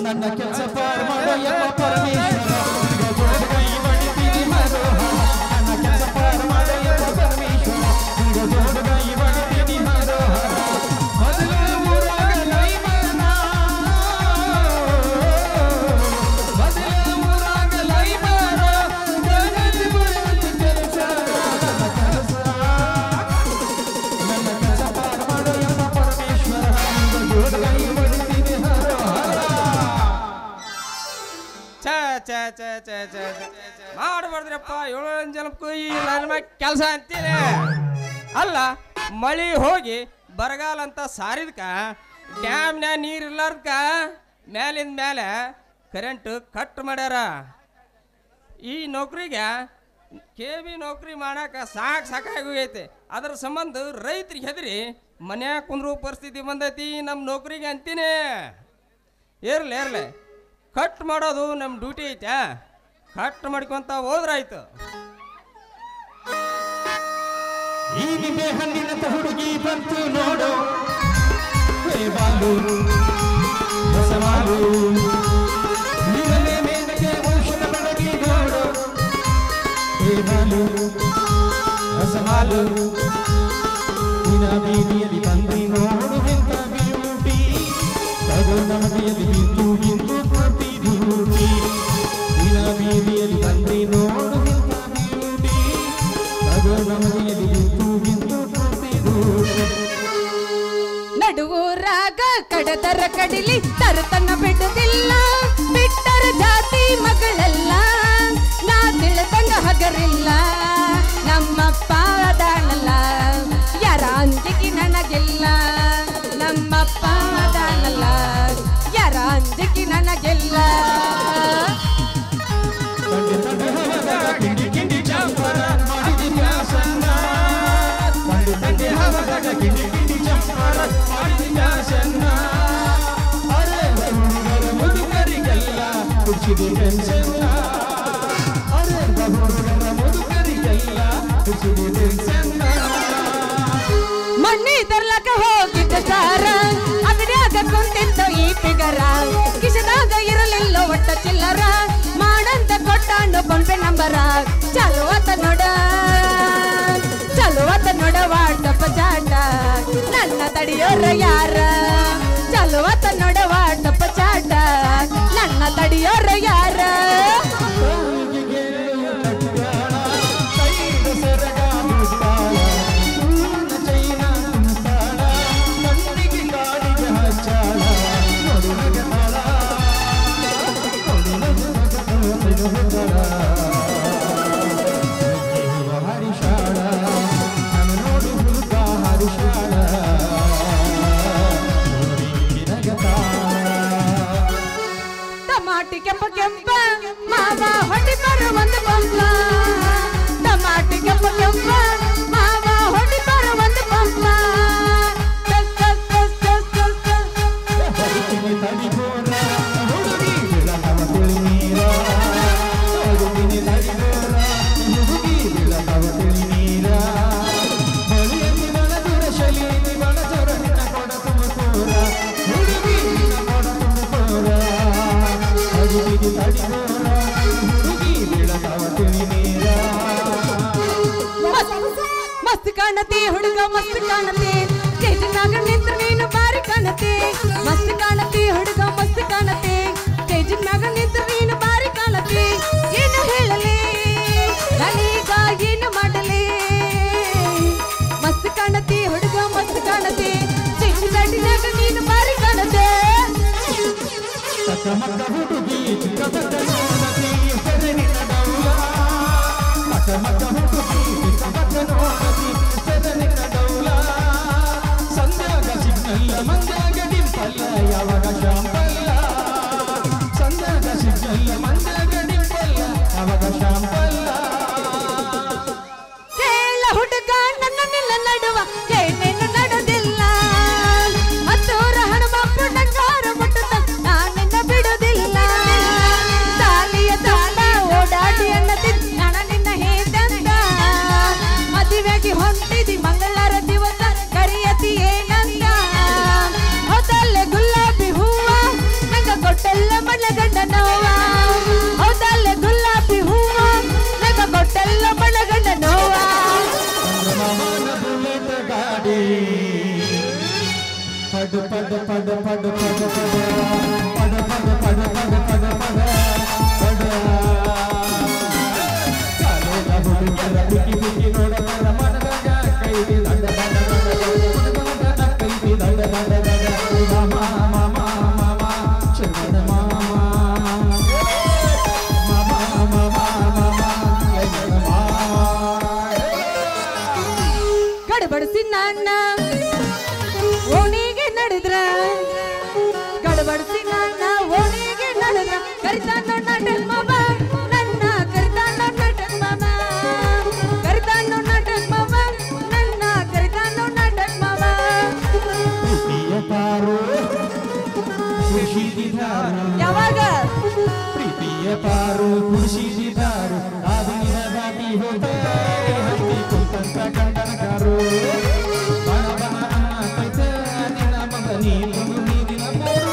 ನನ್ನ ಕೆಲಸ ಪಾರ್ ಮಾಡೋ ಎಲ್ಲ ಪರಮೇಶ್ವರ ಈಗ ಜೋರು ಕೈ ಬಡಿತೀನಿ ಹರೋಹರ ನನ್ನ ಕೆಲಸ ಪಾರ್ ಮಾಡೋ ಎಲ್ಲ ಪರಮೇಶ್ವರ ಈಗ ಜೋರು ಕೈ ಬಡಿತೀನಿ ಹರೋಹರ ಮೊದಲ ಊರಾಗ ಲೈಮನ ಮೊದಲ ಊರಾಗ ಲೈಮನ ಜಗತ್ತು ಬರುವುದು ಕೆಲಸ ನನ್ನ ಕೆಲಸ ನನ್ನ ಕೆಲಸ ಪಾರ್ ಮಾಡೋ ಎಲ್ಲ ಪರಮೇಶ್ವರ ಈಗ ಜೋರು ಕೈ ಬಡಿತೀನಿ ಹರೋಹರ ಛ ಛ ಛ ಛ ಛ ಛ. ಮಾಡ್ಬಾರ್ದ್ರಪ್ಪ ಏಳು ಜನಕ್ಕೂ ಈ ನನ್ನ ಕೆಲಸ ಅಂತೀನಿ ಅಲ್ಲ ಮಳಿ ಹೋಗಿ ಬರಗಾಲ ಅಂತ ಸಾರಿದ್ಕ ಡ್ಯಾಮ್ನ್ಯಾಗ ನೀರು ಇರ್ಲಾರ್ದಕ ಮ್ಯಾಲಿಂದ ಮೇಲೆ ಕರೆಂಟ್ ಕಟ್ ಮಾಡ್ಯಾರ ಈ ನೌಕರಿಗೆ ಕೆ ಬಿ ನೌಕರಿ ಮಾಡಾಕ ಸಾಕು ಸಾಕಾಗಿ ಹೋಗೈತೆ ಅದ್ರ ಸಂಬಂಧ ರೈತರಿಗೆ ಹೆದರಿ ಮನ್ಯಾಗ ಕುಂದ್ರು ಪರಿಸ್ಥಿತಿ ಬಂದೈತಿ ನಮ್ಮ ನೌಕರಿಗೆ ಅಂತೀನಿ ಇರ್ಲಿ ಇರ್ಲಿ ಕಟ್ ಮಾಡೋದು ನಮ್ಮ ಡ್ಯೂಟಿ ಐತೆ ಕಟ್ ಮಾಡ್ಕೊಂತ ಹೋದ್ರಾಯ್ತು ಈ ನಿಂಬೆ ಹಣ್ಣಿನಂತ ಹುಡುಗಿ ಬಂತು ನೋಡು ಹೇ ಬಾಲು ಹೊಸ ಮಾಲು ನೀರಲ್ಲೇ ಮೇನಕ್ಕೆ ಔಷಧ ಬೆಳಗಿ ನೋಡು ಹೇ ಬಾಲು ಹೊಸ ಮಾಲು ನಿನ ಬೀದಿಯಲ್ಲಿ ಬಂದಿ ನೋಡು ಎಂತ ಬ್ಯೂಟಿ ತಗೋ ನಮಗೆಯಲ್ಲಿ ಬಿಂದು ಬಿಂದು ಪ್ರತಿ ಡ್ಯೂಟಿ ನಿನ ಬೀದಿಯಲ್ಲಿ ಬಂದಿ ನೋಡು ಎಂತ ಬ್ಯೂಟಿ ತಗೋ ನಮಗೆಯಲ್ಲಿ ಬಿಂದು ಬಿಂದು ಪ್ರತಿ ಡ್ಯೂಟಿ ನಡುವೂರಾಗ ಕಡದರ ಕಡಿಲಿ ತರತನ ಬಿಡುದಿಲ್ಲ ಬಿಟ್ಟರ ಜಾತಿ ಮಗಳೆಲ್ಲ ನಾ ತಿಳ್ದಂಗ ಹಗರಿಲ್ಲ ನಮ್ಮಪ್ಪ ಅದಾನಲ್ಲ ಯಾರ ಅಂಜಿಕೆ ನನಗಿಲ್ಲ ನಮ್ಮಪ್ಪ ಅದಾನಲ್ಲ ಯಾರ ಅಂಜಿಕೆ ನನಗಿಲ್ಲ ತಂದೆ ತಂದೆ ಹವದಾಗ ಕಿಂಡಿ ಕಿಂಡಿ ಚಂಪರ ಮಾಡಿದಿ ವ್ಯಾಸನ್ನ ತಂದೆ ತಂದೆ ಹವದಾಗ ಕಿಂಡಿ ಕಿಂಡಿ ಚಂಪರ ಮಾಡಿದಿ ವ್ಯಾಸನ್ನ ಅರೆ ಹುಡುಗರ ಮುದುಕರಿಗೆಲ್ಲ ಹುಚ್ಚಿದೆ ಟೆನ್ಷನ್ನ ಅರೆ ಹುಡುಗರ ಮುದುಕರಿಗೆಲ್ಲ ಹುಚ್ಚಿದೆ ಟೆನ್ಷನ್ನ ಮಣ್ಣಿ ತರ್ಲಕ ಹೋಗಿದ್ದ ಸಾರ ಅದ್ರ್ಯಾಗ ಕುಂತಿದ್ದ ಈ ಫಿಗರ ಕಿಶದಾಗ ಇರಲಿಲ್ಲ ಒಟ್ಟ ಚಿಲ್ಲರ ಮಾಡಂತ ಕೊಟ್ಟಾಂಡು ಫೋನ್ಪೇ ನಂಬರ ಚಲುವತ ನೋಡ ಚಲುವತ ನೋಡ ವಾಟ್ಸಪ್ ಚಾಟ ನನ್ನ ತಡಿಯೋರ ಯಾರ ಚಲುವತ ನೋಡ ವಾಟ್ಸಪ್ ಚಾಟ ನನ್ನ ತಡಿಯೋರ ಯಾರ ಹರಿಶಾಳ ನಾನು ನೋಡು ಹುಡುಗ ಹರಿಶಾಳ ಟಮಾಟಿ ಕೆಂಪ ಕೆಂಪ ಮಾವ ಹೊಡಿ ಬರೋ ಒಂದು ಪಂಪ ಟಮಾಟಿ ಕೆಂಪ ಕೆಂಪ ಮಾವ ಹೊಡಿ ಬರೋ ಒಂದು ಪಂಪ ಟಸ್ ಟಸ್ ಟಸ್ ಟಸ್ ಟಸ್ ಟಸ್. ಹೊಡಿತೀನಿ ತಡಿಗೋರ ಹುಡುಗಿ ಬಿಳಕವ ತಿಳಿ ನೀರ ಹೊಡಿತೀನಿ ತಡಿಗೋರ ಹುಡುಗಿ ಬಿಳಕವ ತಿಳಿ ನೀರ ಹೊಳೆಯಲ್ಲಿ ಬಣದುರ ಶಲಿಯಲ್ಲಿ ಬಣಜರ ನಿನ್ನ ಕೊಡ ತುಮಕೂರ ಹುಡುಗಿ ನಿನ್ನ ಕೊಡ ತುಮಕೂರ ಹೊಡಿತೀನಿ ತಡಿಗೋರ ಹುಡುಗಿ ಬಿಳಕವ ತಿಳಿ ನೀರ ಮಸ್ತ್- ಮಸ್ತ್ ಕಾಣತಿ ಹುಡುಗ ಮಸ್ತ್ ಕಾಣತಿ ಸ್ಟೇಜಿನಾಗ ನಿಂತ್ರ ನೀನು ಬಾರಿ ಕಾಣತಿ ಮಸ್ತ್ ಕಾಣತಿ ಹುಡುಗ ಮಸ್ತ್ ಕಾಣತಿ ಸ್ಟೇಜಿನಾಗ ನಿಂತ್ರ ನೀನು ಬಾರಿ ಕಾಣತಿ ಏನು ಹೇಳಲಿ ನಾನೀಗ ಏನು ಮಾಡಲಿ ಮಸ್ತ್ ಕಾಣತಿ ಹುಡುಗ ಮಸ್ತ್ ಕಾಣತಿ ಸ್ಟೇಜಿನಾಗ ನೀನು ಬಾರಿ ಕಾಣತೆ ತಕ್ಕ ಮಕ್ಕ ಹುಡುಗಿ ಚಿಕ್ಕ ಪಕ್ಕ ನೋಡತಿ ಸೆದನಿನ ಡೌಲ ತಕ್ಕ ಮಕ್ಕ ಹುಡುಗಿ ಚಿಕ್ಕ ಪಕ್ಕ ನೋಡತಿ ಸೆದನಿನ ಡೌಲ ಸಂಧ್ಯಾಗ ಸಿಗ್ನಲ್ಲ ಮಂದ್ಯಾಗ ಡಿಂಪಲ್ಲ ಯಾವಾಗ ಶಾಂಪಲ್ಲ ಸಂಧ್ಯಾಗ ಸಿಗ್ನಲ್ಲ ಮಂದ್ಯಾಗ ಡಿಂಪಲ್ಲ ಯಾವಾಗ ಶಾಂಪಲ್ಲ ಕೇಳ ಹುಡುಗ ನನ್ನ ನಿಲ್ಲ ನಡುವ ಏನೇನು ನಡೆದಿಲ್ಲ ಹತ್ತೂರ ಹಣಮಪ್ಪ ಡಂಗಾರ ಮುಟ್ಟುತ್ತ ನಾನಿನ್ನ ಬಿಡುದಿಲ್ಲ ತಾಲಿಯ ತಾಳ ಓಡಾಡಿ ಅನ್ನದಿದ್ ನಣ ನಿನ್ನ ಹೇದಂತ ಮದುವೆಗೆ ಹೊಂಟಿದಿ ಮಂಗಳರ ದಿವಸ ಕರಿಯತಿ ಏನಂತ ಪಡು ಪಡು ಪಡು ಪಡು ಪಡು ಪಡು ಪಡು ಪಡು ಪಡು ಪಡು ಪಡು ಪಡು ಕಾಲೇಜ ಹುಡುಗರ ಬಿಕ್ಕಿ ಬಿಕ್ಕಿ ನೋಡಬಾರ ಮನದಾಗ ಕೈದಿ ದಂಡ ದಂಡ ದಂಡ ದಂಡ ಕೈದಿ ದಂಡ ದಂಡ ದಂಡ ಮಾಮ ಮಾಮ ಮಾಮ ಚಂದನ ಮಾಮ ಮಾಮ ಮಾಮ ಮಾಮ ಚಂದನ ಮಾಮ ಗಡಬಡಿಸಿ ನನ್ನ ಓಣಿಗೆ ನಡೆದ್ರ ಗಡಬಡಿಸಿ ನನ್ನ ಓಣಿಗೆ ನಡೆದ್ರ ಕರಿತಾನ ನಟನ್ ಮಾಮ ನನ್ನ ಕರಿತಾನ ನಟನ್ ಮಾಮ ಕರಿತಾನ ನಟನ್ ಮಾಮ ನನ್ನ ಕರಿತಾನ ನಟನ್ ಮಾಮ ಪ್ರೀತಿಯ ಪಾರು ಖುಷಿದಿದ್ದಾರೆ ಯಾವಾಗ ಪ್ರೀತಿಯ ಪಾರು ಖುಷಿದಿದ್ದಾರೆ ಆದಿನ ದಾಟಿ ಹೋದರೆ ಹತ್ತಿ ಕುಂತಂತ ಗಂಡನ ಕಾರು ಬಣ ಬಣ ಅನ್ನತೈತೆ ನಿನ್ನ ಮಗ ನೀನು ನೀರಿನ ಮೂರು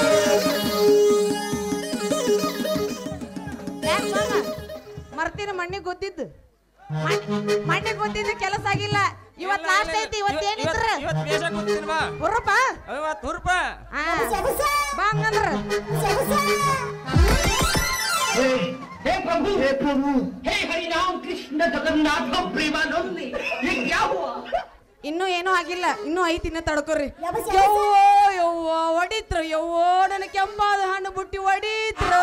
ಯಾಕ್ ಮಾಮ? ಮರ್ತಿನ ಮಣ್ಣಿಗೆ ಗೊತ್ತಿದ್ದು ಮಣ್ಣಿಗೆ ಗೊತ್ತಿದ್ದು ಕೆಲಸ ಆಗಿಲ್ಲ ಇವತ್ ಲಾಸ್ಟ್ ಐತಿ ಇವತ್ ಏನಿದ್ರ ಇವತ್ತು ಬೇಷ ಕೂತೀನಿ ಬಾ ಹುರ್ರಪ್ಪ ಐವತ್ತು ಹುರ್ಪ ಆ, ಬಾ ಹಂಗಂದ್ರ हे प्रभु हे प्रभु हे हरिनाम कृष्ण जगन्नाथ प्रेमानंद ये क्या हुआ ಇನ್ನೂ ಏನೂ ಆಗಿಲ್ಲ ಇನ್ನೂ ಐತಿ ಇನ್ನ ತಡ್ಕೊರಿ ಯವ್ವೋ ಯವ್ವೋ ಹೊಡಿತ್ರು ಯವ್ವೋ ನನ್ನ ಕೆಂಪಾದ ಹಣ್ಣು ಬುಟ್ಟಿ ಹೊಡಿತ್ರು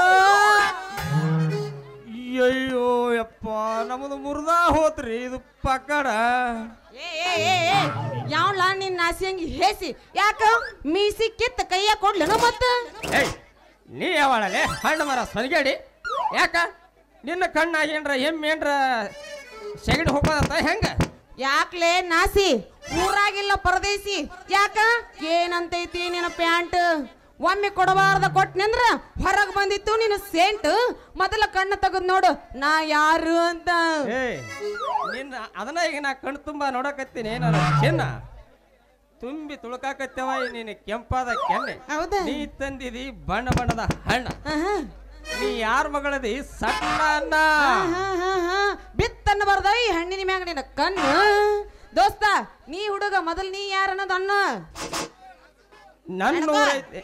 ಅಯ್ಯೋ ಯಪ್ಪ ನಮ್ಮದು ಮುರ್ದಾ ಹೋತ್ರಿ ಇದು ಪಕ್ಕಡ ಏ ಏ ಏ ಏ ಯಾವ್ಲ ನಿನ್ನ ನಾಸಿಯಂಗಿ ಹೇಸಿ ಯಾಕ ಮೀಸಿ ಕಿತ್ತ ಕೈಯ ಕೊಡ್ಲನ ಮತ್ತ ಏಯ್ ನೀ ಯಾವಳಲೆ ಹಣ್ಣು ಮರ ಸರಿಗಾಡಿ ಯಾಕ ನಿನ್ನ ಕಣ್ಣಾಗೇನ್ರ ಎಮ್ಮೇನ್ರ ಸೆಗಡಿ ಹೋಗೋದಂತ ಹೆಂಗ ಯಾಕ್ಲೆ ನಾಸಿ ಊರಾಗಿಲ್ಲ ಪರದೇಸಿ ಯಾಕ ಏನಂತೈತಿ ನಿನ್ನ ಪ್ಯಾಂಟ್ ಒಮ್ಮೆ ಕೊಡಬಾರ್ದ ಕೊಟ್ನಂದ್ರ ಹೊರಗ್ ಬಂದಿತ್ತು ನಿನ್ನ ಸೆಂಟ್ ಮೊದಲ ಕಣ್ಣು ತೆಗೆದ್ ನೋಡು ನಾ ಯಾರು ಅಂತ ಏಯ್ ನಿನ್ನ ಅದನ್ನ ಈಗ ನಾ ಕಣ್ಣು ತುಂಬ ನೋಡಕತ್ತೀನಿ ನಾನು ಚಿನ್ನ ತುಂಬಿ ತುಳುಕಾಕತ್ತೇವ ನೀನು ಕೆಂಪಾದ ಕೆನ್ನೆ ಹೌದಾ ನೀ ತಂದಿದಿ ಬಣ್ಣ ಬಣ್ಣದ ಹಣ್ಣ ಆಹಾ. ನೀ ಯಾರ ಮಗಳದಿ ಸಣ್ಣ ಅನ್ನ ಆಹಾಹಾಹಾ. ಬಿತ್ತನ್ನ ಬರ್ದ ಈ ಹಣ್ಣಿನ ಮ್ಯಾಗ ನಿನ್ನ ಕಣ್ಣು ದೋಸ್ತ ನೀ ಹುಡುಗ ಮೊದಲ್ ನೀ ಯಾರ ಅನ್ನೋದು ಅಣ್ಣ ನನ್ನ ನಡ್ಕೊ. ಊರೈತಿ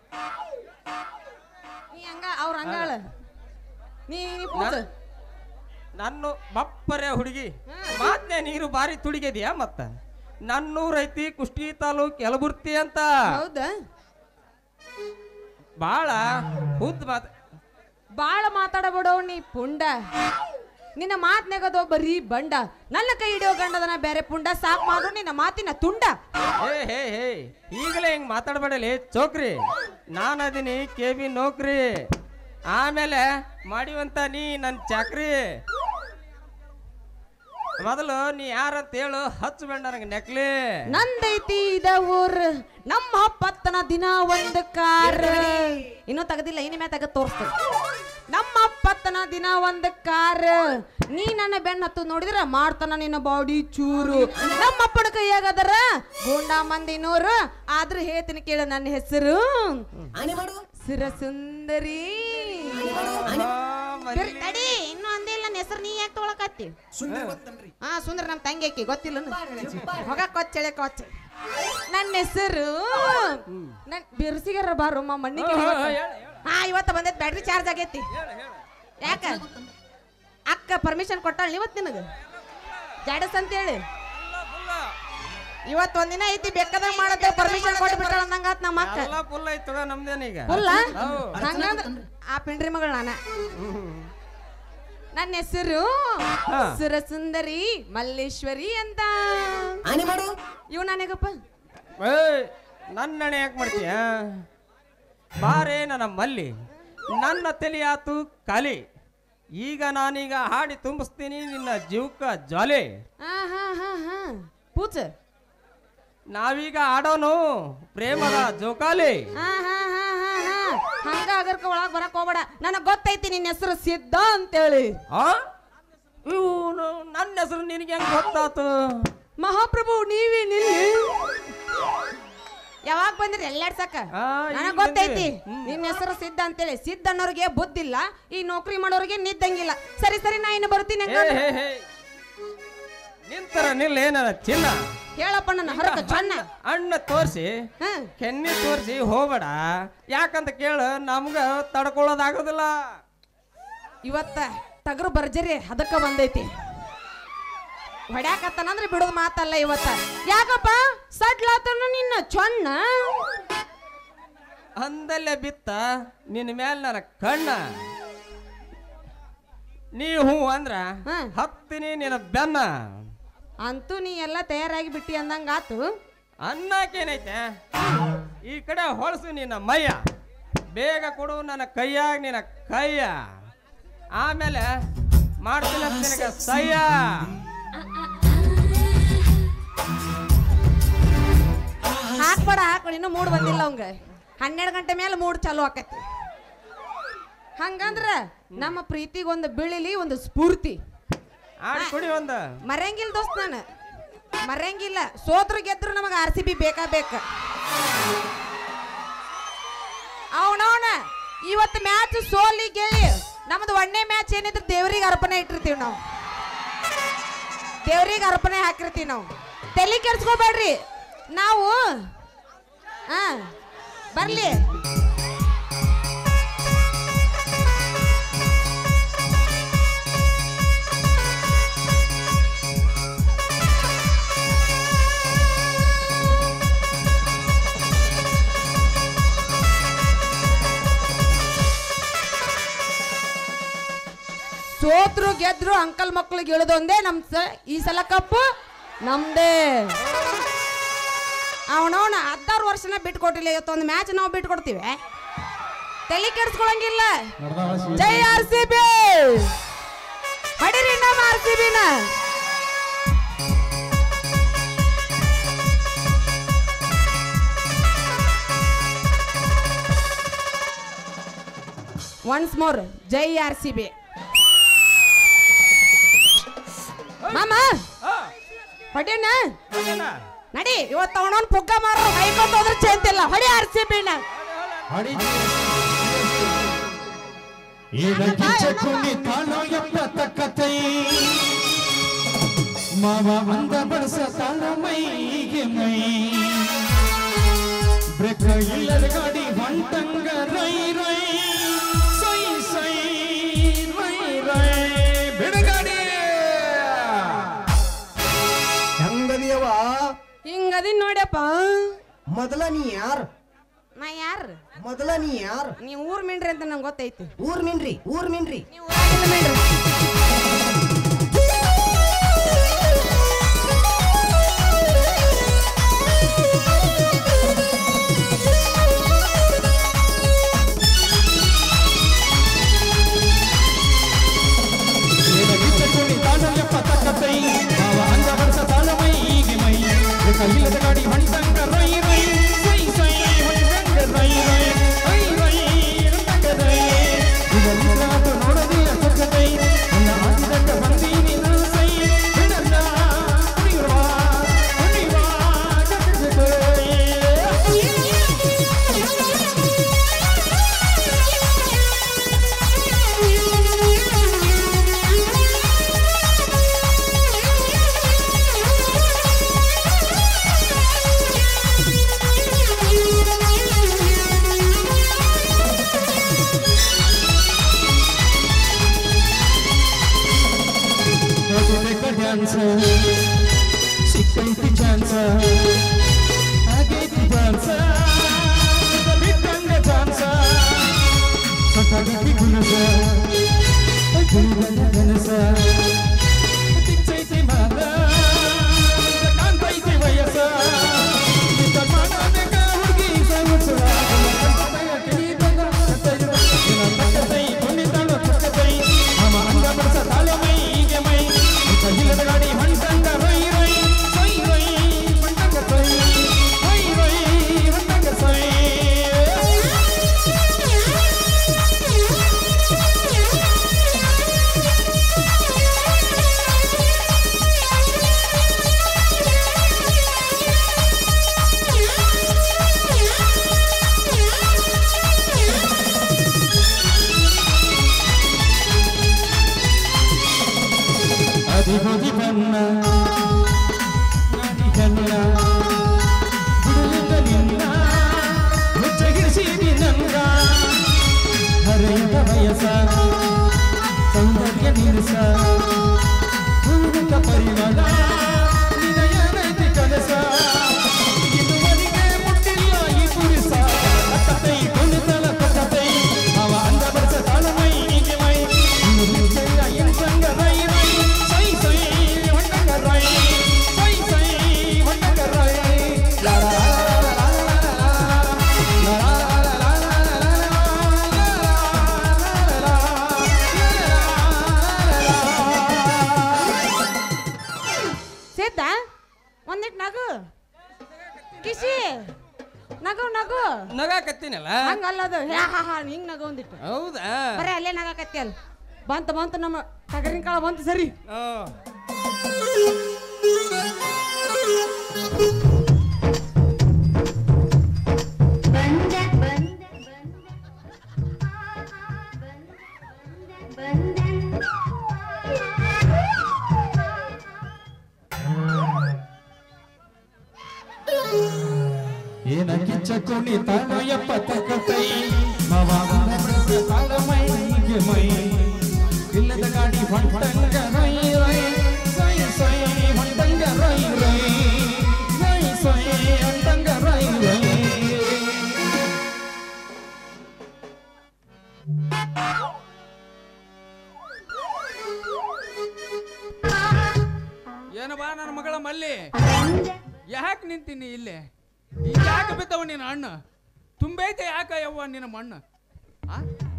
ನೀ ಹಂಗ ಅವ್ರ ಹಂಗಾಳ ನೀ ನೀ ಪೂಜ ನನ್ನ ಬಪ್ಪರೆ ಹುಡುಗಿ ಮಾತ್ನೆ ನೀರು ಬಾರಿ ತುಡಿಗೆದಿಯಾ ಮತ್ತ ನನ್ನೂರೈತಿ ಕುಷ್ಟಿ ತಾಲೂಕ್ ಯಲಬುರ್ತಿ ಅಂತ ಹೌದಾ ಬಾಳ ಹುದ್ ಮಾತ್ ಬಾಳ ಮಾತಾಡಬೇಡೋ ನೀ ಪುಂಡ ನಿನ್ನ ಮಾತ್ನಾಗದೋ ಬರೀ ಬಂಡ ನನ್ನ ಕೈ ಹಿಡಿಯೋ ಗಂಡದನ ಬೇರೆ ಪುಂಡ ಸಾಕ್ ಮಾಡು ನಿನ್ನ ಮಾತಿನ ತುಂಡ ಹೇ ಹೇ ಹೇ ಈಗಲೇ ಹಿಂಗ್ ಮಾತಾಡಬೇಡಲಿ ಚೋಕ್ರಿ ನಾನು ಅದೀನಿ ಕೆ ಬಿ ನೌಕ್ರಿ ಆಮೇಲೆ ಮಾಡಿವಂತ ನೀ ನನ್ನ ಚಾಕ್ರಿ ಮೊದಲು ನೀ ಯಾರಂತ ಹೇಳು ಹಚ್ಚು ಬೇಡ ನನಗೆ ನೆಕ್ಲಿ ನಂದೈತಿ ಇದ ಊರ್ ನಮ್ಮ ಅಪ್ಪತ್ತನ ದಿನ ಒಂದು ಕಾರ್ ಇನ್ನೂ ತೆಗದಿಲ್ಲ ಇನ್ನು ಮ್ಯಾಗ ತೆಗೆದು ತೋರಿಸ್ತೇನೆ ನಮ್ಮ ಅಪ್ಪತ್ತನ ದಿನ ಒಂದು ಕಾರ್ ನೀ ನನ್ನ ಬೆನ್ನ ಹತ್ತು ನೋಡಿದ್ರ ಮಾಡ್ತಾನ ನಿನ್ನ ಬಾಡಿ ಚೂರು ನಮ್ಮ ಅಪ್ಪನ ಕೈಯಾಗದರ ಗೂಂಡಾ ಮಂದಿ ನೂರು ಆದ್ರೂ ಹೇಳ್ತೀನಿ ಕೇಳು ನನ್ನ ಹೆಸರು ಸುರಸುಂದರಿ ಬಿರ್- ತಡಿ ಇನ್ನು ಅಂದೇ ಇಲ್ಲ ನನ್ನ ಹೆಸರು ನೀ ಯಾಕೆ ತೊಗೊಳಕತ್ತಿ ಹಾ ಸುಂದರ ನಮ್ಮ ತಂಗಿ ಆಕಿ ಗೊತ್ತಿಲ್ಲ ಹೊಗ ಕೊಚ್ಚಳೆ ಕೊಚ್ಚ ನನ್ನ ಹೆಸರು ನನ್ ಬಿರ್ಸಿಗಾರ ಬಾರಮ್ಮ ಮಣ್ಣಿಗೆ ಹಾ, ಹಾ, ಇವತ್ತು. ಹೇಳು, ಹೇಳು. ಹಾ ಇವತ್ತು ಬಂದೈತಿ ಬ್ಯಾಟ್ರಿ ಚಾರ್ಜ್ ಆಗೈತಿ ಯಾಕ ಅಕ್ಕ ಪರ್ಮಿಷನ್ ಕೊಟ್ಟಾಳ ಇವತ್ತು ನಿನಗ ಜಾಡಸ್ ಅಂತೇಳಿ ಇವತ್ತು ಒಂದಿನ ಐತಿ ಬೇಕಾದಾಗ ಮಾಡತ್ತೆ ಪರ್ಮಿಷನ್ ಕೊಟ್ಟು ಬಿಟ್ಟಾಳ ಅಂದಂಗಾತ್ ನಮ್ಮ ಅಕ್ಕ ಎಲ್ಲ ಫುಲ್ ಐತ್ ನಮ್ದೇನೀಗ ಫುಲ್ಲ ಹೌದು. ಹಂಗಂದ್ರ ಆ ಪಿಂಡ್ರಿ ಮಗಳು ನಾನ ನನ್ನ ಹೆಸರು ಹಾ. ಸುರಸುಂದರಿ ಮಲ್ಲೇಶ್ವರಿ ಅಂತ ಇವ್ ನನಗಪ್ಪ ಏಯ್ ನನ್ನ ಯಾಕೆ ಮಾಡ್ತೀಯ ಬಾರೇ ನನ್ನ ಮಲ್ಲಿ ನನ್ನ ತಲೆ ಆತು ಖಾಲಿ ಈಗ ನಾನೀಗ ಹಾಡಿ ತುಂಬಿಸ್ತೀನಿ ನಿನ್ನ ಜೀವಕ್ಕ ಜ್ವಾಲೆ ಹಾ ಹಾ ಹಾ ಹಾ ಪೂಜ ನಾವೀಗ ಆಡೋನು ಪ್ರೇಮದ ಜೋಕಾಲಿ ಹಾ ಹಾ ಹಾ ಹಾ ಹಾ ಹಂಗ ಅಗರ್ಕ ಒಳಗ್ ಬರಕ್ ಹೋಗ್ಬೇಡ ನನಗ್ ಗೊತ್ತೈತಿ ನಿನ್ನ ಹೆಸರು ಸಿದ್ಧ ಅಂತೇಳಿ ಆ ಇವ್ನು ನನ್ನ ಹೆಸರು ನಿನಗೆ ಹೆಂಗ್ ಗೊತ್ತಾತು ಮಹಾಪ್ರಭು ನೀವೇ ನಿಲ್ಲಿ ಯಾವಾಗ ಬಂದ್ರಿ ಎಲ್ಲಾಡ್ಸಕ ಆ, ಈಗ ನನಗ್ ಗೊತ್ತೈತಿ ಬಂದ್ವಿ. ಹ್ಮ್. ನಿನ್ನ ಹೆಸರು ಸಿದ್ಧ ಅಂತೇಳಿ ಸಿದ್ಧ ಅನ್ನೋರಿಗೆ ಬುದ್ಧಿಲ್ಲ ಈ ನೌಕರಿ ಮಾಡೋರಿಗೆ ನಿದ್ದಂಗಿಲ್ಲ ಸರಿ ಸರಿ ನಾ ಇನ್ನು ಬರ್ತೀನಿ ಹೇ ಹಂಗಂದ್ರ. ಹೇ ಹೇ ನಿಂತರ ನಿಲ್ಲ ಏನ ಚಿನ್ನ ಹೇಳಪ್ಪ ನನ್ನ ಹರಕ ಚನ್ನ ಅಣ್ಣ ತೋರಿಸಿ ಹಾ ಕೆನ್ನಿ ತೋರಿಸಿ ಹೋಗ್ಬೇಡ ಯಾಕಂತ ಕೇಳು ನಮ್ಗ ತಡ್ಕೊಳ್ಳೋದಾಗೋದಿಲ್ಲ ಇವತ್ತ ಟಗರು ಬರ್ಜರಿ ಅದಕ್ಕ ಬಂದೈತಿ ಹೊಡ್ಯಾಕತ್ತಾನಂದ್ರೆ ಬಿಡೋದು ಮಾತಲ್ಲ ಇವತ್ತ ಯಾಕಪ್ಪ ಸಡ್ಲಾತನು ನಿನ್ನ ಚೊಣ್ಣ ಅಂದಲ್ಲೇ ಬಿತ್ತ ನಿನ್ನ ಮೇಲೆ ನನ್ನ ಕಣ್ಣ ನೀ ಹೂ ಅಂದ್ರ ಹಾ. ಹತ್ತೀನಿ ನಿನ್ನ ಬೆನ್ನ ಅಂತೂ ನೀ ಎಲ್ಲ ತಯಾರಾಗಿ ಬಿಟ್ಟಿ ಅಂದಂಗಾತು ಅನ್ನಕ್ಕೇನೈತೆ ಈ ಕಡೆ ಹೊಳಸು ನಿನ್ನ ಮಯ್ಯ ಬೇಗ ಕೊಡು ನನ್ನ ಕೈಯಾಗ ನಿನ್ನ ಕೈಯ ಆಮೇಲೆ ಮಾಡ್ತೀನಿ ಅಂತ ನಿನಗೆ ಸಯ್ಯ ಹಾಕ್ಬೇಡ ಹಾಕ್ಬೇಡ ಇನ್ನೂ ಮೂಡ್ ಬಂದಿಲ್ಲ ಅವಂಗ ಹನ್ನೆರಡು ಗಂಟೆ ಮೇಲೆ ಮೂಡ್ ಚಾಲು ಆಕೈತಿ ಹಂಗಂದ್ರ ನಮ್ಮ ಪ್ರೀತಿಗೆ ಒಂದು ಬೀಳಿಲಿ ಒಂದು ಸ್ಫೂರ್ತಿ ಆಡಿ ಕುಡಿ ಒಂದು ಮರೆಯಂಗಿಲ್ಲ ದೋಸ್ತ್ ನಾನು ಮರೆಯಂಗಿಲ್ಲ ಸೋತ್ರು ಗೆದ್ರು ನಮಗೆ ಆರ್ ಸಿ ಬಿ ಬೇಕಾ ಬೇಕ ಅವನವನ ಇವತ್ತು ಮ್ಯಾಚ್ ಸೋಲಿ ಗೆಳಿ ನಮ್ದು ಒಂದೇ ಮ್ಯಾಚ್ ಏನಿದ್ರು ದೇವ್ರಿಗೆ ಅರ್ಪಣೆ ಇಟ್ಟಿರ್ತೀವಿ ನಾವು ದೇವ್ರಿಗೆ ಅರ್ಪಣೆ ಹಾಕಿರ್ತೀವಿ ನಾವು ತಲೆ ಕೆಡ್ಸ್ಕೋಬೇಡ್ರಿ ನಾವು ಹಾ ಬರ್ಲಿ ಸೋತ್ರು ಗೆದ್ರು ಅಂಕಲ್ ಮಕ್ಳಿಗೆ ಇಳಿದೊಂದೇ ನಮ್ ಸ- ಈ ಸಲ ಕಪ್ಪು ನಮ್ದೇ ಅವನವನ ಹತ್ತಾರು ವರ್ಷನ ಬಿಟ್ಕೊಟ್ಟಿಲ್ಲ ಇವತ್ತೊಂದು ಮ್ಯಾಚ್ ನಾವು ಬಿಟ್ಕೊಡ್ತೀವಿ ತಲೆ ಕೆಡಿಸ್ಕೊಳಂಗಿಲ್ಲ ಜೈ ಆರ್ ಸಿ ಬಿ ಹೊಡಿರಿ ನಮ್ಮ ಆರ್ ಸಿ ಬಿನ ಒನ್ಸ್ ಮೋರ್ ಜೈ ಆರ್ ಸಿ ಬಿ ಮಾಮ ಆ, ಹೊಡಿಯಣ್ಣ ಅದೇನ? ನಡಿ ಇವತ್ತು ಅವನವನ್ ಪುಗ್ಗ ಮಾರೋ ಹೈಕೋತ ಹೋದ್ರೆ ಚಂತಿಲ್ಲ ಹೊಡಿ ಆರ್ ಸಿ ಬಿನ ಈಡಗಿಚ್ಚುకుని ತಾಳೋ ಎಂಬ ಕಥೈ ಮಾವ ಅಂದ ಬಳಸ ತಾಳ ಮೈಗೆ ಮೈ ಬ್ರೇಕ್ ಇಲ್ಲದ ಗಾಡಿ ಹೊಂಟಂಗ ರೈ ರೈ ಸೈ ಸೈ ರೈ ರೈ ಬಿಡಗಾಡಿ ಹೆಂಗದಿಯವ ಹಿಂಗದಿನ್ ನೋಡ್ಯಪ್ಪ ಮೊದಲ ನೀ ಯಾರು ನಾ ಯಾರು ಮೊದಲ ನೀ ಯಾರು ನೀ ಊರ್ ಮಿಂಡ್ರಿ ಅಂತ ನಂಗೆ ಗೊತ್ತೈತಿ ಊರ್ ಮಿನ್ರಿ ಊರ್ ಮಿನ್ರಿ ನೀವು ಊರಾಗಿಂದ ಮಿಂಡ್ರಿ ಈಡಗಿಚ್ಚುకుని ತಾಳೋ ಎಂಬ ಕಥೈ ಮಾವ ಅಂದ ಬಳಸ ತಾಳ ಮೈಗೆ ಮೈ ಬ್ರೇಕ್ ಇಲ್ಲದ ಗಾಡಿ ಹೊಂಟಂಗ ರೈ ರೈ ಸೈ ಸೈ ಹೊಂಟಂಗ ರೈ ರೈ ರೈ ರೈ ಹೊಂಟಂಗ ರೈ ಇದನ್ನು ನೋಡದಿಯ ಸುಖದೈ ನನ್ನ ಆಟದಕ್ಕ ಬಂದೀನಿ ನಾನು ಸೈ ಬಿಡಲ್ಲ ಕುಣಿಯುವ ಕುಣಿಯುವ ಜಗದೈ ನೋಡಬೇಕ ಡ್ಯಾನ್ಸ್ ಸಿಕ್ಕೈತಿ ಚಾನ್ಸ್ ಆಗೈತಿ ಚಾನ್ಸ್ ಬಿಟ್ಟಂಗ ಚಾನ್ಸ್ ಸೊಟ್ಟಾಗೈತಿ ಗುಣಸ ಗುಣದ ಕನಸ ಕಿಚ್ಚೈತಿ ಮಾತ ಕಾಣ್ತೈತಿ ವಯಸ್ಸ ಇಂಥ ಮಾಡಬೇಕ ಹುಡುಗಿ ಸಂವತ್ಸರ ಗಾಡಿ ಹೊಂಟಂಗ ರೈ ರೈ ಸೈ ರೈ ಹೊಂಟಂಗ ಸೈ ರೈ ರೈ ಹೊಂಟಂಗ ಸೈ ಅದಿಗೋದಿ ಬಣ್ಣ ನಾಡಿಗಣ್ಣ ದಿವಸ ಹೂವಿನ ಪರಿಮಳ ನಿನಯನೈತಿ ಕನಸ ಇದುವರೆಗೆ ಮುಟ್ಟಿಲ್ಲ ಈ ಪುರುಷ ಕತ್ತೈ ಕುಣಿತಲ ಕತ್ತೈ ಅವ ಅಂದ ಬರ್ಸ ತಾಳಮೈ ಹೀಗೆ ಮೈ ಮುಚ್ಚಯ್ಯ ಎಂಟಂಗ ರೈ ರೈ ಸೈ ಸೈ ಹೊಂಡಂಗ ರೈ ಸೈ ಸೈ ಹೊಂಡಂಗ ರೈ ಲಾ ಲಾ ಲಾ ಲಾ ಲಾ ಲಾ ಲಾ ಲಾ ಸೇದ್ದ ಒಂದಿಟ್ ನಗು ಕಿಸಿ ನಗು ನಗು ನಗಾಕತ್ತೀನಲ್ಲ ಹಂಗಲ್ಲದು ಹ್ಯಾ ಹಾ ಹಾ ಹಿಂಗ್ ನಗು ಒಂದಿಟ್ಟು ಹೌದಾ ಬರೀ ಅಲ್ಲೇ ನಗಾಕತ್ತಿ ಅಲ್ಲ ಬಂತ ಬಂತ ನಮ್ಮ ಟಗರಿನ ಕಾಳ ಬಂತು ಸರಿ ಹ್ಮ್. ಬಂದ ಬಂದ ಬಂದ ಏನ ಕಿಚ್ಚ ಕುಣಿತಾಳ ಯಪ್ಪ ತಕತೈ ಮವ ಬೆಳೆಸ ತಾಳಮೈ ಹೀಗೆ ಮೈ ಇಲ್ಲದ ಗಾಡಿ ಹೊಂಟಂಗ ರೈ ರೈ ಸೈ ಸೈ ಹೊಂಟಂಗ ರೈ ರೈ ಸೈ ಸೈ ಹೊಂಟಂಗ ರೈ ರೈ ಏನು ಬಾ ನನ್ನ ಮಗಳ ಮಲ್ಲಿ ಯಾಕೆ ನಿಂತೀನಿ ಇಲ್ಲಿ ಯಾಕೆ ಬಿದ್ದವ ನಿನ್ನ ಅಣ್ಣ ತುಂಬೈತೆ ಯಾಕ ಯವ್ವ ನಿನ್ನ ಮಣ್ಣ ಆ?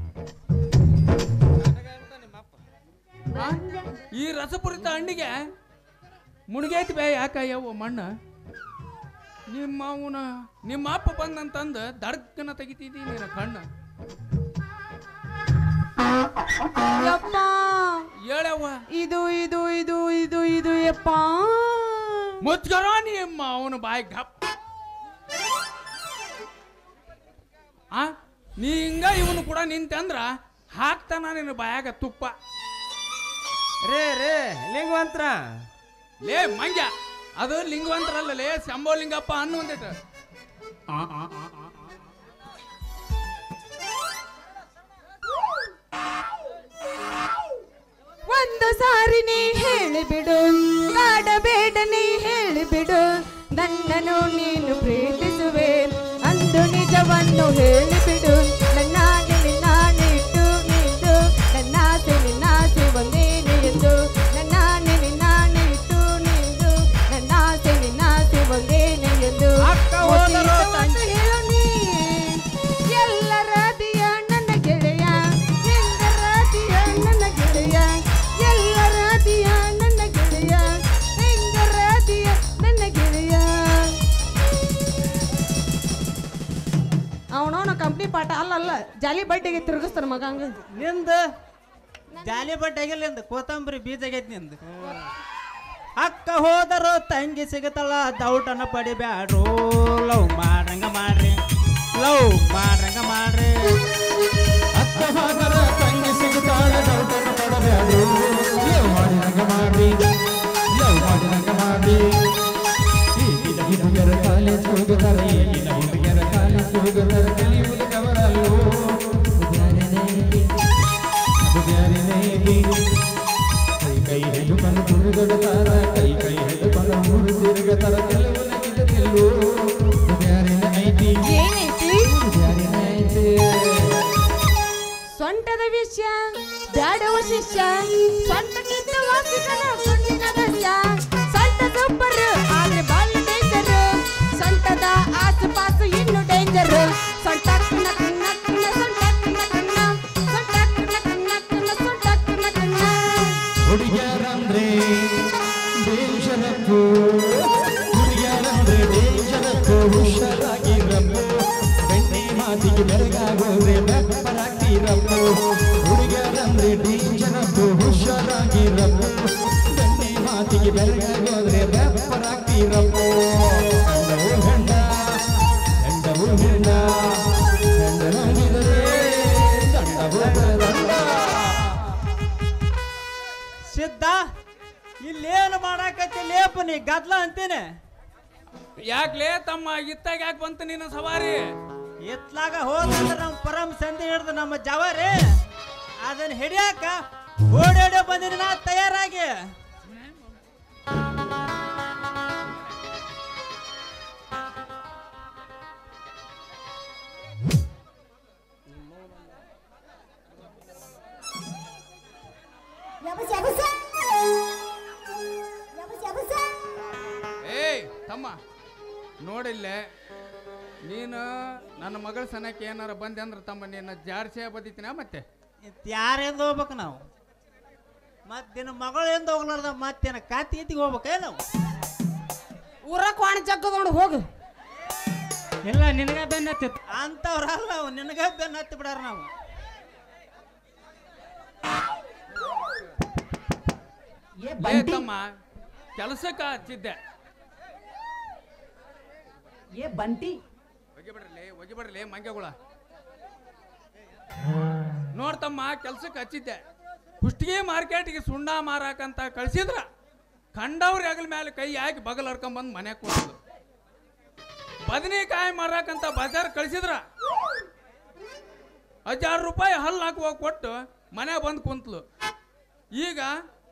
ಆ? ಈ ರಸಪುರಿತ ಹಣ್ಣಿಗೆ ಮುಳುಗೈತಿ ಬೇ ಯಾಕ ಯವ್ವ ಮಣ್ಣ ನಿಮ್ಮ ಅವನ ನಿಮ್ಮ ಅಪ್ಪ ಬಂದಂತಂದು ದಡ್ಕನ ತೆಗಿತಿದ್ದಿ ನಿನ್ನ ಕಣ್ಣ ಯಪ್ಪ ಹೇಳವ್ವ ಇದು ಇದು ಇದು ಇದು ಇದು ಯಪ್ಪ ಮುಚ್ಕರ ನಿಮ್ಮ ಅವನ ಬಾಯಿ ಗಪ್ ಆ ನೀ ಹಿಂಗ ಇವನು ಕೂಡ ನಿಂತೆ ಅಂದ್ರ ಹಾಕ್ತಾನ ನಿನ್ನ ಬಾಯಾಗ ತುಪ್ಪ ರೇ ರೇ ಲಿಂಗವಂತ್ರ ಲೇ ಮಂಗ್ಯ ಅದು ಲಿಂಗವಂತರಲ್ಲ ಲೇ ಶಂಭೋ ಲಿಂಗಪ್ಪ ಅನ್ನು ಒಂದಿಟ್ಟು ಆ, ಆ, ಆ, ಆ, ಆ. ಒಂದು ಸಾರಿ ನೀ ಹೇಳಿಬಿಡು ಕಾಡಬೇಡ ನೀ ಹೇಳಿಬಿಡು ನನ್ನನ್ನು ನೀನು ಪ್ರೀತಿಸುವೆ ಅಂದು ನಿಜವನ್ನು ಹೇಳಿಬಿಡು ನನ್ನ ನಿನ್ನಾನಿಟ್ಟು ನಿಂದು ನನ್ನಾಸೆ ನಿನ್ನಾಸೆ ಒಂದೇನೆ ಎಂದು ನನ್ನ ನಿನ್ನಾನಿಟ್ಟು ನಿಂದು ನನ್ನಾಸೆ ನಿನ್ನಾಸೆ ಒಂದೇನೆ ಎಂದು ಅಕ್ಕ ಹೋದರು ಒಂದು ಹೇಳು ನೀ ಎಲ್ಲರ ದಿಯ ನನ್ನ ಗೆಳೆಯ ಎಲ್ಲರ ದಿಯ ನನ್ನ ಗೆಳೆಯ ಎಲ್ಲರ ದಿಯ ನನ್ನ ಗೆಳೆಯ ಹೆಂಗರ ದಿಯ ನನ್ನ ಗೆಳೆಯ ಅವನವನ ಕಂಪ್ನಿ ಪಾಠ ಅಲ್ಲ ಅಲ್ಲ ಜಾಲಿ ಬಡ್ಡಿಗೆ ತಿರುಗಿಸ್ತಾನ ಮಗ ಹಂಗ ನಿಂದ ಜಾಲಿ ಬಡ್ಡೆಗಿಲ್ಲ ನಿಂದ ಕೊತ್ತಂಬರಿ ಬೀಜ ಆಗೈತಿ ನಿಂದ ಅಕ್ಕ ಹೋದರು ತಂಗಿ ಸಿಗತಲ್ಲ ದೌಟನ ಪಡಿಬ್ಯಾಡ್ರು ಲವ್ ಮಾಡ್ರಂಗ ಮಾಡ್ರಿ ಲವ್ ಮಾಡ್ರಂಗ ಮಾಡ್ರಿ ಅಕ್ಕ ಹಾಗರ ತಂಗಿ ಸಿಗುತ್ತಾಳ ಡೌಟನ್ನ ಪಡಬ್ಯಾಡು ಲವ್ ಮಾಡಿ ರಂಗ ಮಾಡಿ ಲವ್ ಮಾಡಿ ರಂಗ ಮಾಡಿ ಈಗಿನ ಹುಡುಗರ ಕಾಲೇಜ್ ಹೋಗುತ್ತಾರೆ ಈಗಿನ ಹುಡುಗರ ಕಾಲೇಜ್ ಹೋಗುತ್ತಾರೆ ಕಲಿಯುವುದು ಕವರಲ್ಲೋ ಕೈ ಕೈ ಹಿಡುಕೊಂಡು ತುರುಗಡುತ್ತಾರ ಕೈ ಕೈ ಹಿಡುಕೊಂಡು ಮೂರು ತಿರುಗತಾರ ಕೆಲವು ನಗಿದೆಲ್ಲೋ ಬ್ಯಾರಿನ ಐತಿ ಏನೈತಿ ಬ್ಯಾರಿನ ಐತಿ ಸೊಂಟದ ವಿಷಯ ಬ್ಯಾಡವ ಶಿಷ್ಯ ಸೊಂಟಕ್ಕಿಂತ ವಾಸಿಕನ ಸೊಂಟಿನ ದಸ್ಯ ಸೊಂಟ ಸೂಪರ್ ಆದ್ರೆ ಬಾಳ ಡೇಂಜರ್ ಸೊಂಟದ ಆಸುಪಾಸು ಇನ್ನು ಡೇಂಜರ್ ಸೊಂಟ ನಕ್ ನಕ್ ನ ಸೊಂಟ ನಕ್ ನ ಸೊಂಟ ನಕ್ ನಕ್ ನ ಸೊಂಟ ನಕ್ ನ ಹುಡುಗ್ಯಾರಂದ್ರೆ ಡೇಂಜರಪ್ಪು ಹುಡುಗ್ಯಾರಂದ್ರೆ ಡೇಂಜರಪ್ಪು ಹುಷಾರಾಗಿರಪ್ಪು ಬೆಣ್ಣೆ ಮಾತಿಗೆ ಬೆರಗಾಗೋದ್ರೆ ಬೆಪ್ಪರಾಗ್ತಿರಪ್ಪು ಹುಡುಗ್ಯಾರಂದ್ರೆ ಡೇಂಜರಪ್ಪು ಹುಷಾರಾಗಿರಪ್ಪು ಬೆಣ್ಣೆ ಮಾತಿಗೆ ಬೆರಗಾಗೋದ್ರೆ ಬೆಪ್ಪರಾಗ್ತಿರಪ್ಪು ಗಂಡವು ಹೆಂಡ ಹೆಂಡವು ಹೆಂಡ ಹೆಂಡ ನಂಬಿದರೆ ದಂಡವು ದಂಡ ಸಿದ್ಧ ಇಲ್ಲೇನು ಮಾಡಾಕತ್ತಿ ಲೇಪ ನೀ ಗದ್ಲ ಅಂತೀನಿ ಯಾಕ್ಲೇ ತಮ್ಮ ಇತ್ತಾಗ ಯಾಕೆ ಬಂತು ನಿನ್ನ ಸವಾರಿ ಎತ್ಲಾಗ ಹೋದಂದ್ರೆ ನಮ್ಮ ಪರಮ ಸಂಧಿ ಹಿಡ್ದು ನಮ್ಮ ಜವಾರಿ ಅದನ್ನ ಹಿಡಿಯಾಕ ಓಡಾಡೋ ಬಂದಿನ ನಾ ತಯಾರಾಗಿ ಏಯ್ ತಮ್ಮ ನೋಡಿಲ್ಲೇ ನೀನು ನನ್ನ ಮಗಳ ಸನಕ್ಕೆ ಏನಾರ ಬಂದೆ ಅಂದ್ರೆ ತಮ್ಮ ನೀನು ಜಾರ್ಸೆ ಬದಿತೀನ ಮತ್ತೆ ಯಾರಿಂದ ಹೋಗ್ಬೇಕು ನಾವು ಮತ್ತಿನ ಮಗಳು ಎಂದ ಹೋಗ್ಲಾರ್ದ ಮತ್ತೇನ ಕಾತಿ ಎತ್ತಿಗೆ ಹೋಗ್ಬೇಕೇ ನಾವು ಊರ ಕ್ವಾಣ ಜಗ್ಗದೊಂಡು ಹೋಗು ಇಲ್ಲ ನಿನಗ ಬೆನ್ನ ಹತ್ತಿತ್ತು ಅಂತವ್ರಲ್ಲ ನಾವು ನಿನಗ ಬೆನ್ನ ಹತ್ತಿ ಬಿಡಾರ ನಾವು ಏ ಏ ಬಂಟಿ ತಮ್ಮ ಕೆಲಸಕ್ಕೆ ಹಚ್ಚಿದ್ದೆ ಏ ಬಂಟಿ ಒಗಿಬಿಡ್ರಲಿ ಒಗಿಬಿಡ್ರಲಿ ಮಂಗ್ಯಗಳ ನೋಡ್ತಮ್ಮ ಕೆಲ್ಸಕ್ಕೆ ಹಚ್ಚಿದ್ದೆ ಕುಷ್ಟಗಿ ಮಾರ್ಕೆಟ್ಗೆ ಸುಣ್ಣ ಮಾರಾಕಂತ ಕಳ್ಸಿದ್ರ ಕಂಡವ್ರ ಹೆಗಲ ಮೇಲೆ ಕೈ ಹಾಕಿ ಬಗಲ್ ಹರ್ಕೊಂಬಂದು ಮನೆ ಕೊಡೋದು ಬದನೆಕಾಯಿ ಮಾರಾಕಂತ ಬಜಾರ್ ಕಳ್ಸಿದ್ರ ಹಜಾರು ರೂಪಾಯಿ ಹಲ್ಲು ಹಾಕುವ ಕೊಟ್ಟು ಮನೆ ಬಂದು ಕುಂತ್ಲು ಈಗ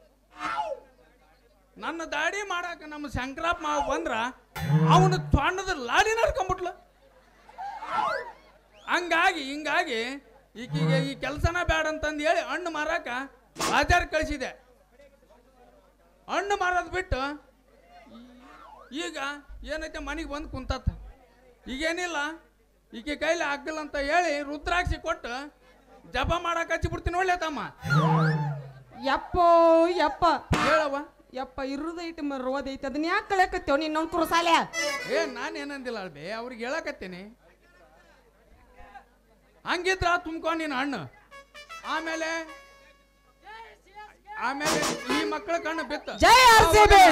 ನನ್ನ ದಾಡಿ ಮಾಡಾಕ ನಮ್ಮ ಶಂಕರಪ್ಪ ಮಾವ ಬಂದ್ರ ಅವನು ತೊಂಡದ ಲಾಡಿ ನಡ್ಕೊಂಬಿಟ್ಲು ಹಂಗಾಗಿ ಹಿಂಗಾಗಿ ಈಕಿಗೆ ಈ ಕೆಲಸನ ಬೇಡ ಅಂತಂದು ಹೇಳಿ ಹಣ್ಣು ಮಾರಾಕ ಬಾಜಾರ್ ಕಳಿಸಿದೆ ಹಣ್ಣು ಮಾರೋದು ಬಿಟ್ಟು ಈ- ಈಗ ಏನೈತೆ ಮನೆಗೆ ಬಂದು ಕುಂತತ್ತ ಈಗೇನಿಲ್ಲ ಈಕೆ ಕೈಲಿ ಆಗ್ಲಿಲ್ಲ ಅಂತ ಹೇಳಿ ರುದ್ರಾಕ್ಷಿ ಕೊಟ್ಟು ಜಪ ಮಾಡಕ್ಕೆ ಹಚ್ಚಿಬಿಡ್ತೀನಿ ಒಳ್ಳೆ ತಮ್ಮ ಯಪ್ಪೋ ಯಪ್ಪ ಹೇಳವ್ವ ಯಪ್ಪ ಇರುದ ಇಟ್ಟು ರೋದ್ ಐತಿ ಅದನ್ನ ಯಾಕೆ ಕಳ್ಯಾಕತ್ತೇವ್ ನೀನ್ ನನ್ ಕುರುಸಾಲೆ ಏ ನಾನು ಏನಂದಿಲ್ಲ ಅಳ್ಬೆ ಅವ್ರಿಗೆ ಹೇಳಕತ್ತೀನಿ ಹಂಗಿದ್ರ ತುಂಬ್ಕೊ ನೀನು ಹಣ್ಣು ಆಮೇಲೆ ಆಮೇಲೆ ಈ ಮಕ್ಕಳ ಕಣ್ಣು ಬಿತ್ತ ಜೈ ಆರ್ ಸಿ ಬಿ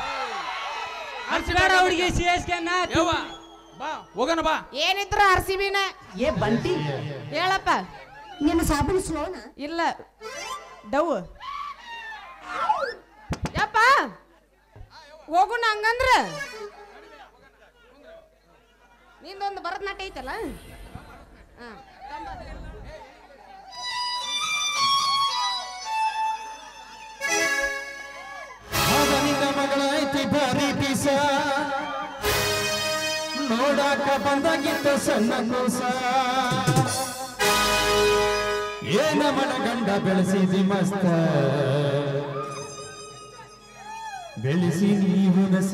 ಬೇಡ ಹುಡುಗಿ ಸಿ ಎಸ್ ಕೆ ಯವ್ವ, ಬಾ ಹೋಗೋಣ ಬಾ ಏನಿದ್ರು ಆರ್ ಸಿ ಬಿನ ಏ ಬಂಟಿ ಹೇಳಪ್ಪ ನಿನ್ನ ಸಾಬೂನು ಸ್ಲೋನ ಇಲ್ಲ ಡವ್ ಯಪ್ಪ ಹೋಗುಣ ಹಂಗಂದ್ರ ನಿಂದೊಂದು ಭರತನಾಟ್ಯ ಐತಲ್ಲ ಹಾ ಅವನಿಂದ ಮಗಳ ಐತಿ ಭಾರಿ ಪೀಸ ನೋಡಾಕ ಬಂದಾಗಿದ್ದ ಸಣ್ಣ ಕೂಸ ಏನ ಮನ ಗಂಡ ಬೆಳೆಸಿದಿ ಮಸ್ತ ಬೆಳೆಸಿ ನೀವು ನಸ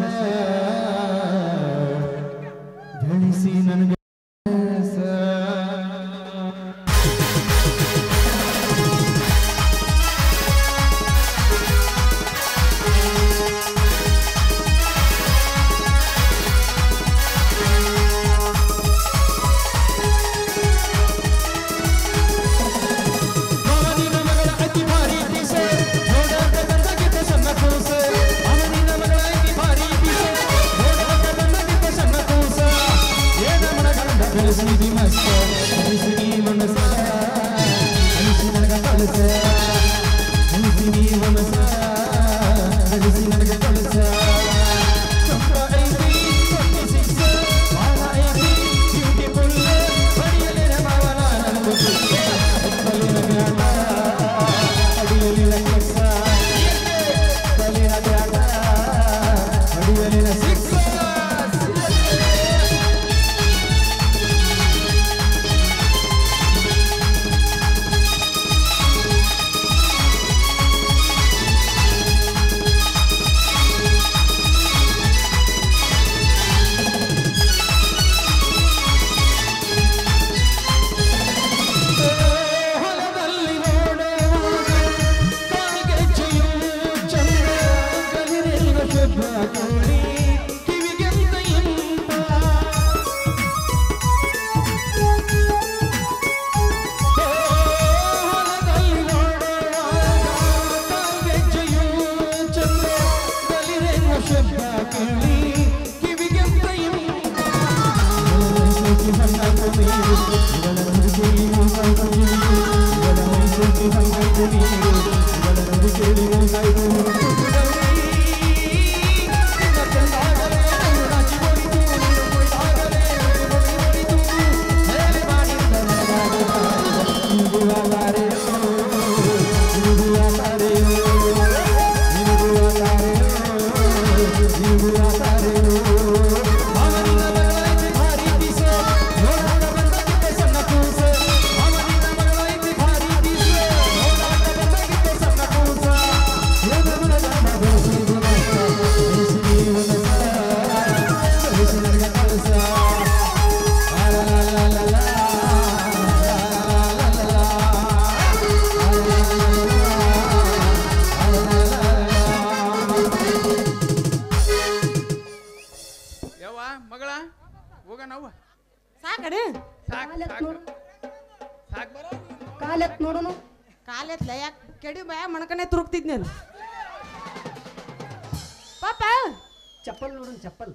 ಬೆಳೆಸಿ ನನಗೆ ನಸ. ಅವನಿನ ಮಗಳ ಅತಿ ಭಾರಿ ಪೀಸ ನೋಡಾಕ ಬಂದಾಗಿದ್ದ ಸಣ್ಣ ಕೂಸ ಅವನಿನ ಮಗಳ ಅತಿ ಭಾರಿ ಪೀಸ ನೋಡಾಕ ಬಂದಾಗಿದ್ದ ಸಣ್ಣ ಕೂಸ ಏನ ಮನ ಗಂಡ ಬೆಳೆಸಿದಿ ಮಸ್ತ ಬೆಳೆಸಿ ನೀ ಮನಸ ಬೆಳೆಸಿ ನನಗ ಕಳಸ ಬೆಳೆಸಿ ನೀ ಮನಸ ಬೆಳೆಸಿ ನನಗ ಕಳಸ ಚಂದ್ರ ಐತಿ ಟ್ವೆಂಟಿ ಸಿಕ್ಸ್ ಬಾಳ ಐತಿ ಬ್ಯೂಟಿಫುಲ್ ಬಡಿಯಲಿನ ಭಾವನ ನನಗೂ ಬಲಿನ ಬ್ಯಾಟ ಅಡಿಯಲಿನ ಕೆಲಸ ಬಲಿನ ಬ್ಯಾಟ ಅಡಿಯಲಿನ ಸಿಕ್ಸ್ ಹೊಲದಲ್ಲಿ ನೋಡುವಾಗ ಕಾಗೆಜ್ಜೆಯು ಚಂದ ಕಲಿರೆಲ್ಲ ಶುಭ ಕೋಳಿ ಕಿವಿಗೆಂತ ಇಂಪ ಹೊಲದಲ್ಲಿ ನೋಡುವಾಗ ಕಾಗೆಜ್ಜೆಯು ಚಂದ ಕಲಿರೆಲ್ಲ ಶುಭ ಕೋಳಿ ಕಿವಿಗೆಂತ ಇಂಪ ಮಾಡಿ ಸಾಕಡೆ ಸಾಕ್ ಕಾಲೆತ್ ಸಾಕ್ ನೋಡು ಸಾಕ್ ಬರೋ ಕಾಲೆತ್ ನೋಡುನು ಕಾಲೆತ್ಲ ಯಾಕೆ ಕೆಡಿ ಬಾಯ ಮಣಕನೆ ತುರುಕ್ತಿದ್ನಲ್ಲ ಪಾಪ ಚಪ್ಪಲ್ ನೋಡು ಚಪ್ಪಲ್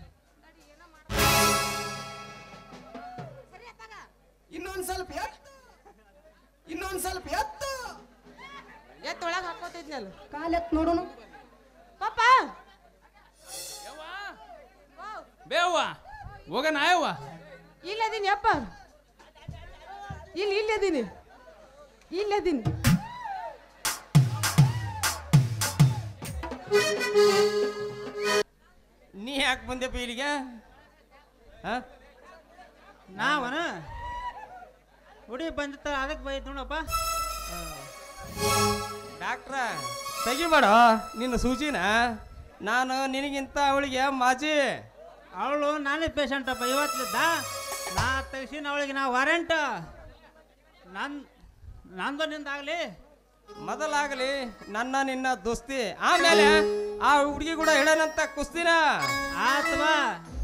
ಇನ್ನೊಂದ್ ಸ್ವಲ್ಪ ಎತ್ತು ಇನ್ನೊಂದ್ ಸ್ವಲ್ಪ ಎತ್ತು ಎತ್ತೊಳಗೆ ಹಾಕೋತಿದ್ನಲ್ಲ ಕಾಲೆತ್ ನೋಡುನು ಪಾಪ ಬೇವ್ವ ಹೋಗಣ ಯವ್ವ ಇಲ್ಲದೀನಿ ಅಪ್ಪ ಇಲ್ಲಿ ಇಲ್ಲದೀನಿ ಇಲ್ಲದೀನಿ ನೀ ಯಾಕೆ ಬಂದೆಪ್ಪ ಇಲ್ಲಿಗೆ ಹಾ ನಾವನ ಹುಡಿ ಬಂದಿತ್ತ ಅದಕ್ಕೆ ಬೈದ್ ನೋಡಪ್ಪ ಡಾಕ್ಟ್ರ ತೆಗಿಬೇಡ ನಿನ್ನ ಸೂಚಿನ ನಾನು ನಿನಗಿಂತ ಅವಳಿಗೆ ಮಾಜಿ ಅವಳು ನಾನೇ ಪೇಷಂಟಪ್ಪ ಇವತ್ತಿದ್ದ ನಾ ತೆಗ್ಸಿನ ಅವಳಿಗೆ ನಾ ವಾರೆಂಟ್ ನನ್ ನಂದು ನಿಂದಾಗಲಿ ಮೊದಲಾಗಲಿ ನನ್ನ ನಿನ್ನ ದೋಸ್ತಿ ಆಮೇಲೆ ಆ ಹುಡುಗಿ ಕೂಡ ಹೇಳನಂತ ಕುಸ್ತಿನ ಆತ್ವಾ